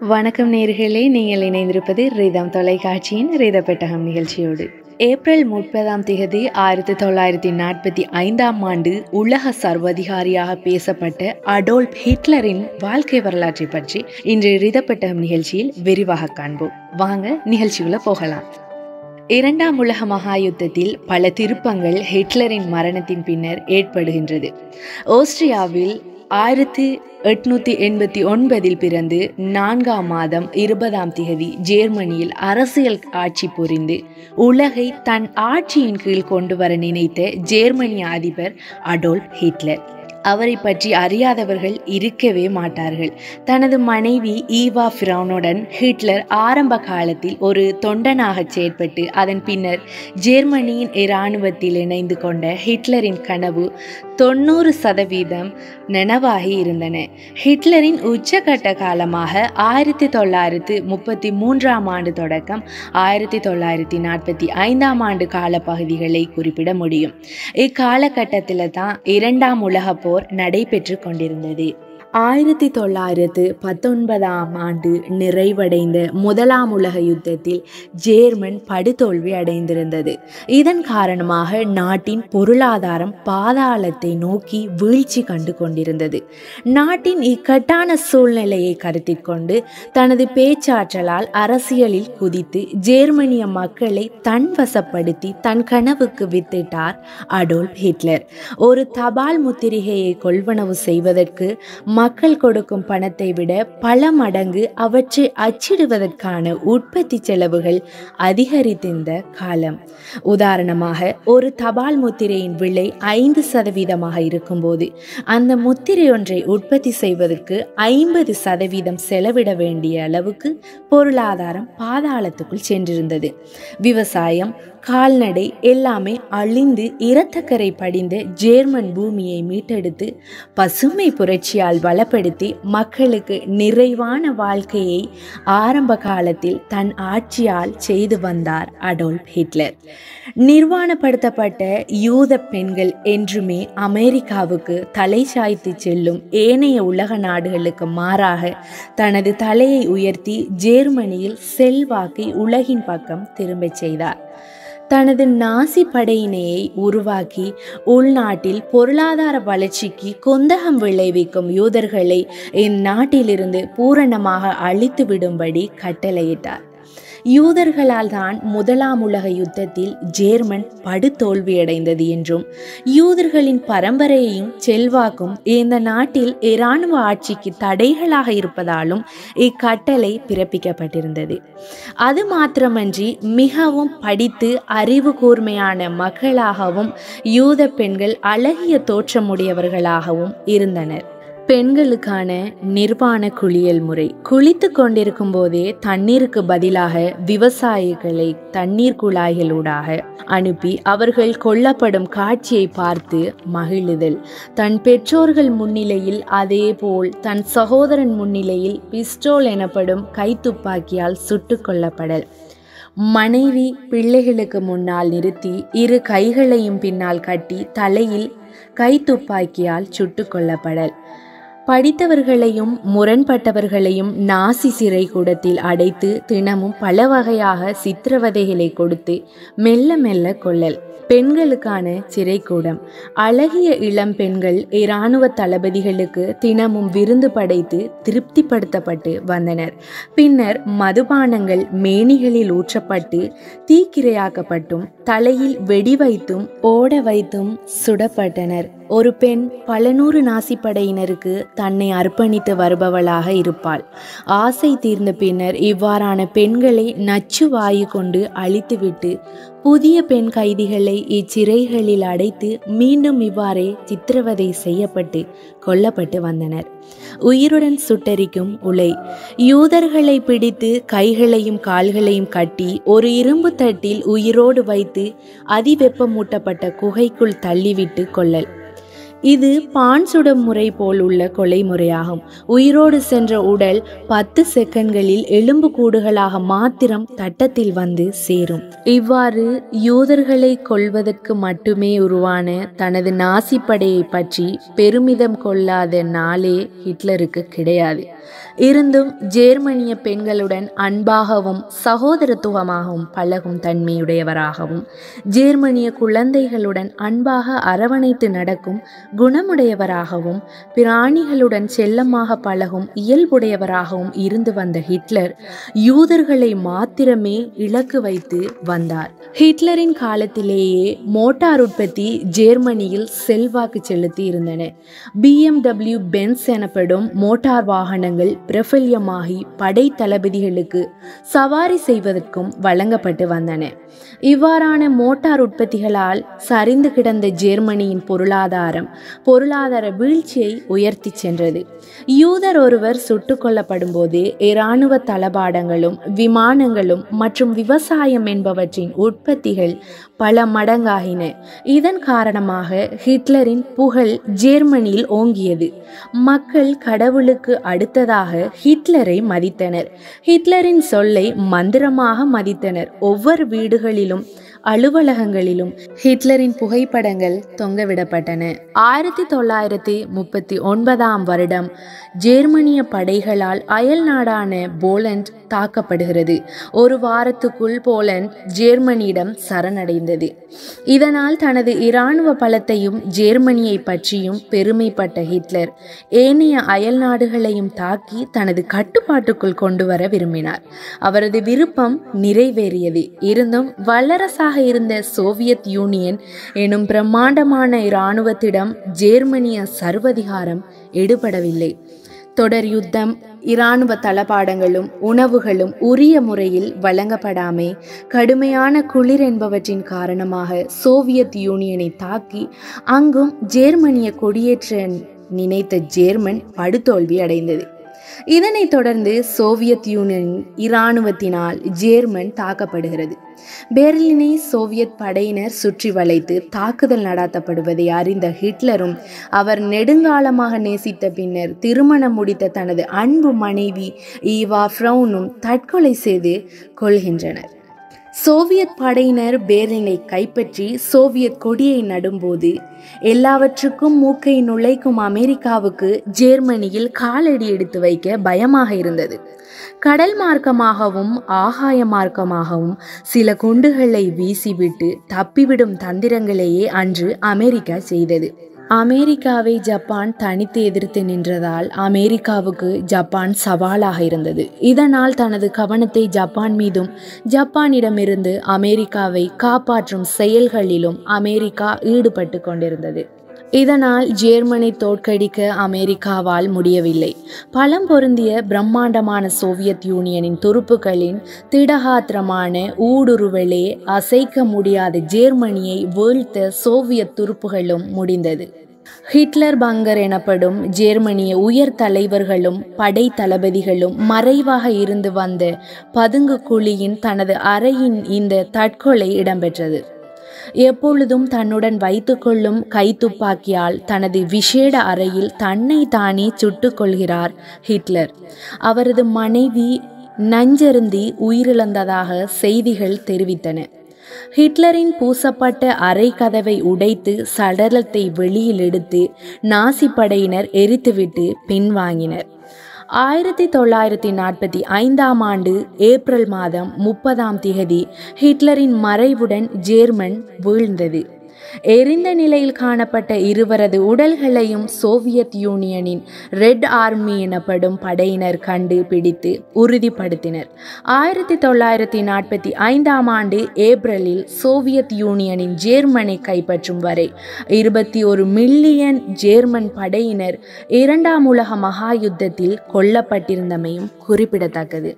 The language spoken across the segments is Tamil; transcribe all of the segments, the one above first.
வணக்கம் நேர்களே நீங்கள் இணைந்திருப்பது ரிதம் தொலைக்காட்சியின் ரித பெட்டகம் நிகழ்ச்சியோடு ஏப்ரல் முப்பதாம் திகதி ஆயிரத்தி தொள்ளாயிரத்தி நாற்பத்தி ஐந்தாம் ஆண்டு உலக சர்வதிகாரியாக பேசப்பட்ட அடோல்ப் ஹிட்லரின் வாழ்க்கை வரலாற்றை பற்றி இன்று ரித பெட்டகம் நிகழ்ச்சியில் விரிவாக காண்போம் வாங்க நிகழ்ச்சிக்குள்ள போகலாம் இரண்டாம் உலக மகா யுத்தத்தில் பல திருப்பங்கள் ஹிட்லரின் மரணத்தின் பின்னர் ஏற்படுகின்றது ஆஸ்திரியாவில் ஆயிரத்தி எட்நூத்தி எண்பத்தி ஒன்பதில் பிறந்து நான்காம் மாதம் இருபதாம் திகதி ஜெர்மனியில் அரசியல் ஆட்சி புரிந்து உலகை தன் ஆட்சியின் கீழ் கொண்டு வர நினைத்த ஜெர்மனிய அதிபர் அடோல்ப் ஹிட்லர் அவரை பற்றி அறியாதவர்கள் இருக்கவே மாட்டார்கள் தனது மனைவி ஈவா ஃபிரௌனுடன் ஹிட்லர் ஆரம்ப காலத்தில் ஒரு தொண்டனாக செயற்பட்டு அதன் பின்னர் ஜெர்மனியின் இராணுவத்தில் இணைந்து கொண்ட ஹிட்லரின் கனவு தொண்ணூறு சதவீதம் நனவாகி இருந்தன ஹிட்லரின் உச்சகட்ட காலமாக ஆயிரத்தி தொள்ளாயிரத்து முப்பத்தி மூன்றாம் ஆண்டு தொடக்கம் ஆயிரத்தி தொள்ளாயிரத்தி நாற்பத்தி ஐந்தாம் ஆண்டு காலப்பகுதிகளை குறிப்பிட முடியும் இக்காலகட்டத்தில் தான் இரண்டாம் உலக போர் நடைபெற்று கொண்டிருந்தது ஆயிரத்தி தொள்ளாயிரத்து பத்தொன்பதாம் ஆண்டு நிறைவடைந்த முதலாம் உலக யுத்தத்தில் ஜேர்மன் படுதோல்வி அடைந்திருந்தது இதன் காரணமாக நாட்டின் பொருளாதாரம் பாதாளத்தை நோக்கி வீழ்ச்சி கண்டு கொண்டிருந்தது நாட்டின் இக்கட்டான சூழ்நிலையை கருத்தில் கொண்டு தனது பேச்சாற்றலால் அரசியலில் குதித்து ஜேர்மனிய மக்களை தன் வசப்படுத்தி தன் கனவுக்கு வித்திட்டார் அடோல்ப் ஹிட்லர் ஒரு தபால் முத்திரிகையை கொள்வனவு செய்வதற்கு மக்கள் கொடுக்கும் பணத்தை விட பல மடங்கு அவற்றை அச்சிடுவதற்கான உற்பத்தி செலவுகள் அதிகரித்திருந்த காலம் உதாரணமாக ஒரு தபால் முத்திரையின் விலை ஐந்து சதவீதமாக இருக்கும்போது அந்த முத்திரை ஒன்றை உற்பத்தி செய்வதற்கு ஐம்பது சதவீதம் செலவிட வேண்டிய அளவுக்கு பொருளாதாரம் பாதாளத்துக்குள் சென்றிருந்தது விவசாயம் கால்நடை எல்லாமே அழிந்து இரத்தக்கரை படிந்த ஜேர்மன் பூமியை மீட்டெடுத்து பசுமை புரட்சியால் பலப்படுத்தி மக்களுக்கு நிறைவான வாழ்க்கையை ஆரம்ப காலத்தில் தன் ஆட்சியால் செய்து வந்தார் அடோல்ப் ஹிட்லர் நிர்வாணப்படுத்தப்பட்ட யூத பெண்கள் என்றுமே அமெரிக்காவுக்கு தலை சாய்த்து செல்லும் ஏனைய உலக நாடுகளுக்கு மாறாக தனது தலையை உயர்த்தி ஜேர்மனியில் செல்வாக்கை உலகின் பக்கம் திரும்பச் செய்தார் தனது நாசி படையினையை உருவாக்கி உள்நாட்டில் பொருளாதார வளர்ச்சிக்கு கொந்தகம் விளைவிக்கும் யூதர்களை இந்நாட்டிலிருந்து பூரணமாக அழித்து விடும்படி கட்டளையிட்டார் யூதர்களால் தான் முதலாம் உலக யுத்தத்தில் ஜேர்மன் படுதோல்வியடைந்தது என்றும் யூதர்களின் பரம்பரையையும் செல்வாக்கும் இந்த நாட்டில் இராணுவ ஆட்சிக்கு தடைகளாக இருப்பதாலும் இக்கட்டளை பிறப்பிக்கப்பட்டிருந்தது அது மாத்திரமன்றி மிகவும் படித்து அறிவு கூர்மையான மக்களாகவும் யூத பெண்கள் அழகிய தோற்றமுடையவர்களாகவும் இருந்தனர் பெண்களுக்கான நிர்வாண குளியல் முறை குளித்து கொண்டிருக்கும் போதே தண்ணீருக்கு பதிலாக விவசாயிகளை தண்ணீர் குழாய்களூடாக அனுப்பி அவர்கள் கொல்லப்படும் காட்சியை பார்த்து மகிழுதல் தன் பெற்றோர்கள் முன்னிலையில் அதேபோல் தன் சகோதரன் முன்னிலையில் பிஸ்டோல் எனப்படும் கைத்துப்பாக்கியால் சுட்டு கொல்லப்படல் மனைவி பிள்ளைகளுக்கு முன்னால் நிறுத்தி இரு கைகளையும் பின்னால் கட்டி தலையில் கைத்துப்பாக்கியால் சுட்டு கொல்லப்படல் படித்தவர்களையும் முரண்பட்டவர்களையும் நாசி சிறை கூடத்தில் அடைத்து தினமும் பல வகையாக சித்திரவதைகளை கொடுத்து மெல்ல மெல்ல கொள்ளல் பெண்களுக்கான சிறைக்கூடம் அழகிய இளம் பெண்கள் இராணுவ தளபதிகளுக்கு தினமும் விருந்து படைத்து திருப்திப்படுத்தப்பட்டு வந்தனர் பின்னர் மதுபானங்கள் மேனிகளில் ஊற்றப்பட்டு தீக்கிரையாக்கப்பட்டும் தலையில் வெடி வைத்தும் ஓட வைத்தும் சுடப்பட்டனர் ஒரு பெண் பல நூறு நாசிப்படையினருக்கு தன்னை அர்ப்பணித்து வருபவளாக இருப்பாள் ஆசை தீர்ந்த பின்னர் இவ்வாறான பெண்களை நச்சு வாயு கொண்டு அழித்துவிட்டு புதிய பெண் கைதிகளை இச்சிறைகளில் அடைத்து மீண்டும் இவ்வாறே சித்திரவதை செய்யப்பட்டு கொல்லப்பட்டு வந்தனர் உயிருடன் சுட்டரிக்கும் உலை யூதர்களை பிடித்து கைகளையும் கால்களையும் கட்டி ஒரு இரும்பு தட்டில் உயிரோடு வைத்து அதிவெப்பமூட்டப்பட்ட குகைக்குள் தள்ளிவிட்டு கொள்ளல் இது பான் சுடும் முறை போல் உள்ள கொலை முறையாகும் உயிரோடு சென்ற உடல் பத்து செகண்ட்களில் எலும்பு கூடுகளாக மாத்திரம் தட்டத்தில் வந்து சேரும் இவ்வாறு யூதர்களை கொல்வதற்கு மட்டுமே உருவான தனது நாசி படையை பற்றி பெருமிதம் கொள்ளாத நாளே ஹிட்லருக்கு கிடையாது இருந்தும் ஜேர்மனிய பெண்களுடன் அன்பாகவும் சகோதரத்துவமாகவும் பழகும் தன்மையுடையவராகவும் ஜேர்மனிய குழந்தைகளுடன் அன்பாக அரவணைத்து நடக்கும் குணமுடையவராகவும் பிராணிகளுடன் செல்லமாக பழகும் இயல்புடையவராகவும் இருந்து வந்த ஹிட்லர் யூதர்களை மாத்திரமே இலக்கு வைத்து வந்தார் ஹிட்லரின் காலத்திலேயே மோட்டார் உற்பத்தி ஜேர்மனியில் செல்வாக்கு செலுத்தி இருந்தன பிஎம்டபிள்யூ பென்ஸ் எனப்படும் மோட்டார் வாகனங்கள் பிரபல்யமாகி படை தளபதிகளுக்கு சவாரி செய்வதற்கும் வழங்கப்பட்டு வந்தன இவ்வாறான மோட்டார் உற்பத்திகளால் சரிந்து கிடந்த ஜேர்மனியின் பொருளாதாரம் பொருளாதார வீழ்ச்சியை உயர்த்தி சென்றது யூதர் ஒருவர் சுட்டுக் கொல்லப்படும் போது இராணுவ தளபாடங்களும் விமானங்களும் மற்றும் விவசாயம் என்பவற்றின் உற்பத்திகள் பல மடங்காகின இதன் காரணமாக ஹிட்லரின் புகழ் ஜேர்மனியில் ஓங்கியது மக்கள் கடவுளுக்கு அடுத்ததாக ஹிட்லரை மதித்தனர் ஹிட்லரின் சொல்லை மந்திரமாக மதித்தனர் ஒவ்வொரு வீடுகளிலும் அலுவலகங்களிலும் ஹிட்லரின் புகைப்படங்கள் தொங்கவிடப்பட்டன ஆயிரத்தி தொள்ளாயிரத்தி முப்பத்தி ஒன்பதாம் வருடம் ஜேர்மனிய படைகளால் அயல் நாடான போலண்ட் தாக்கப்படுகிறது ஒரு வாரத்துக்குள் போலண்ட் ஜேர்மனியிடம் சரணடைந்தது இதனால் தனது இராணுவ பலத்தையும் ஜேர்மனியை பற்றியும் பெருமைப்பட்ட ஹிட்லர் ஏனைய அயல் நாடுகளையும் தாக்கி தனது கட்டுப்பாட்டுக்குள் கொண்டு வர விரும்பினார் அவரது விருப்பம் நிறைவேறியது இருந்தும் வல்லரசாக இருந்த சோவியத் யூனியன் எனும் பிரம்மாண்டமான இராணுவத்திடம் ஜேர்மனிய சர்வதிகாரம் எடுபடவில்லை தொடர் யுத்தம் இராணுவ தளபாடங்களும் உணவுகளும் உரிய முறையில் வழங்கப்படாமை கடுமையான குளிர் என்பவற்றின் காரணமாக சோவியத் யூனியனை தாக்கி அங்கும் ஜேர்மனிய கொடியேற்ற நினைத்த ஜேர்மன் படுதோல்வி அடைந்தது இதனைத் தொடர்ந்து சோவியத் யூனியன் இராணுவத்தினால் ஜேர்மன் தாக்கப்படுகிறது பெர்லினை சோவியத் படையினர் சுற்றி வளைத்து தாக்குதல் நடாத்தப்படுவதை அறிந்த ஹிட்லரும் அவர் நெடுங்காலமாக நேசித்த பின்னர் திருமணம் முடித்த தனது அன்பு மனைவி ஈவா ஃப்ரௌனும் தற்கொலை செய்து கொள்கின்றனர் சோவியத் படையினர் பேர்லினை கைப்பற்றி சோவியத் கொடியை நடும்போது எல்லாவற்றுக்கும் மூக்கை நுழைக்கும் அமெரிக்காவுக்கு ஜேர்மனியில் காலடி எடுத்து வைக்க பயமாக இருந்தது கடல் மார்க்கமாகவும் ஆகாய மார்க்கமாகவும் சில குண்டுகளை வீசிவிட்டு தப்பிவிடும் தந்திரங்களையே அன்று அமெரிக்கா செய்தது அமெரிக்காவை ஜப்பான் தனித்து எதிர்த்து நின்றதால் அமெரிக்காவுக்கு ஜப்பான் சவாலாக இருந்தது இதனால் தனது கவனத்தை ஜப்பான் மீதும் ஜப்பானிடமிருந்து அமெரிக்காவை காப்பாற்றும் செயல்களிலும் அமெரிக்கா ஈடுபட்டு கொண்டிருந்தது இதனால் ஜேர்மனை தோற்கடிக்க அமெரிக்காவால் முடியவில்லை பலம் பொருந்திய பிரம்மாண்டமான சோவியத் யூனியனின் துருப்புகளின் திடகாத்திரமான ஊடுருவலே அசைக்க முடியாத ஜேர்மனியை வீழ்த்த சோவியத் துருப்புகளும் முடிந்தது ஹிட்லர் பங்கர் எனப்படும் ஜேர்மனிய உயர் தலைவர்களும் படை தளபதிகளும் மறைவாக இருந்து வந்த பதுங்கு குழியின் தனது அறையின் இந்த தற்கொலை இடம்பெற்றது எப்பொழுதும் தன்னுடன் வைத்துக்கொள்ளும் கைத்துப்பாக்கியால் தனது விசேட அறையில் தன்னை தானே சுட்டுக் கொள்கிறார் ஹிட்லர் அவரது மனைவி நஞ்சருந்தி உயிரிழந்ததாக செய்திகள் தெரிவித்தன ஹிட்லரின் பூசப்பட்ட அறை கதவை உடைத்து சடலத்தை வெளியில் எடுத்து நாசி படையினர் எரித்துவிட்டு பின்வாங்கினர் ஆயிரத்தி தொள்ளாயிரத்தி நாற்பத்தி ஐந்தாம் ஆண்டு ஏப்ரல் மாதம் முப்பதாம் திகதி ஹிட்லரின் மறைவுடன் ஜேர்மன் வீழ்ந்தது எரிந்த நிலையில் காணப்பட்ட இருவரது உடல்களையும் சோவியத் யூனியனின் ரெட் ஆர்மி எனப்படும் படையினர் கண்டு பிடித்து உறுதிப்படுத்தினர் ஆயிரத்தி தொள்ளாயிரத்தி நாற்பத்தி ஐந்தாம் ஆண்டு ஏப்ரலில் சோவியத் யூனியனின் ஜேர்மனை கைப்பற்றும் வரை இருபத்தி ஒரு மில்லியன் ஜேர்மன் படையினர் இரண்டாம் உலக மகா யுத்தத்தில் கொல்லப்பட்டிருந்தமையும் குறிப்பிடத்தக்கது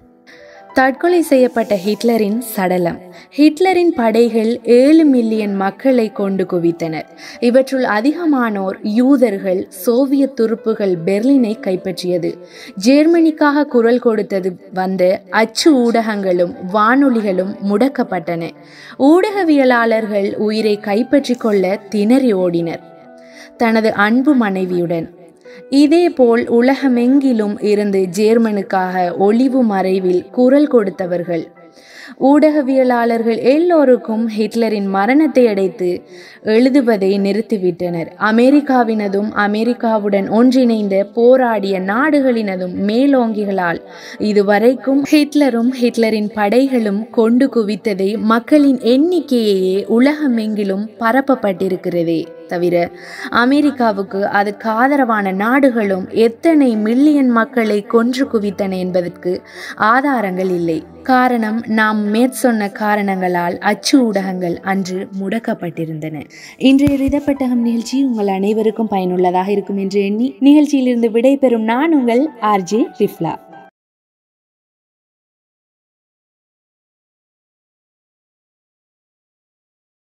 தற்கொலை செய்யப்பட்ட ஹிட்லரின் சடலம் ஹிட்லரின் படைகள் ஏழு மில்லியன் மக்களை கொண்டு குவித்தனர் இவற்றுள் அதிகமானோர் யூதர்கள் சோவியத் துருப்புகள் பெர்லினை கைப்பற்றியது ஜேர்மனிக்காக குரல் கொடுத்தது வந்த அச்சு ஊடகங்களும் வானொலிகளும் முடக்கப்பட்டன ஊடகவியலாளர்கள் உயிரை கைப்பற்றி கொள்ள திணறி ஓடினர் தனது அன்பு மனைவியுடன் இதேபோல் உலகமெங்கிலும் இருந்து ஜேர்மனுக்காக ஒளிவு மறைவில் குரல் கொடுத்தவர்கள் ஊடகவியலாளர்கள் எல்லோருக்கும் ஹிட்லரின் மரணத்தை அடைத்து எழுதுவதை நிறுத்திவிட்டனர் அமெரிக்காவினதும் அமெரிக்காவுடன் ஒன்றிணைந்த போராடிய நாடுகளினதும் மேலோங்கிகளால் இதுவரைக்கும் ஹிட்லரும் ஹிட்லரின் படைகளும் கொண்டு குவித்ததை மக்களின் எண்ணிக்கையே உலகமெங்கிலும் பரப்பப்பட்டிருக்கிறதே தவிர அமெரிக்காவுக்கு அதற்கு ஆதரவான நாடுகளும் எத்தனை மில்லியன் மக்களை கொன்று குவித்தன என்பதற்கு ஆதாரங்கள் இல்லை காரணம் நாம் மேற்சொன்ன காரணங்களால் அச்சு ஊடகங்கள் அன்று முடக்கப்பட்டிருந்தன இன்றைய ரிதப்பட்டகம் நிகழ்ச்சி உங்கள் அனைவருக்கும் பயனுள்ளதாக இருக்கும் என்று எண்ணி நிகழ்ச்சியிலிருந்து விடைபெறும் நான் உங்கள் ஆர்ஜே ரிஃப்லா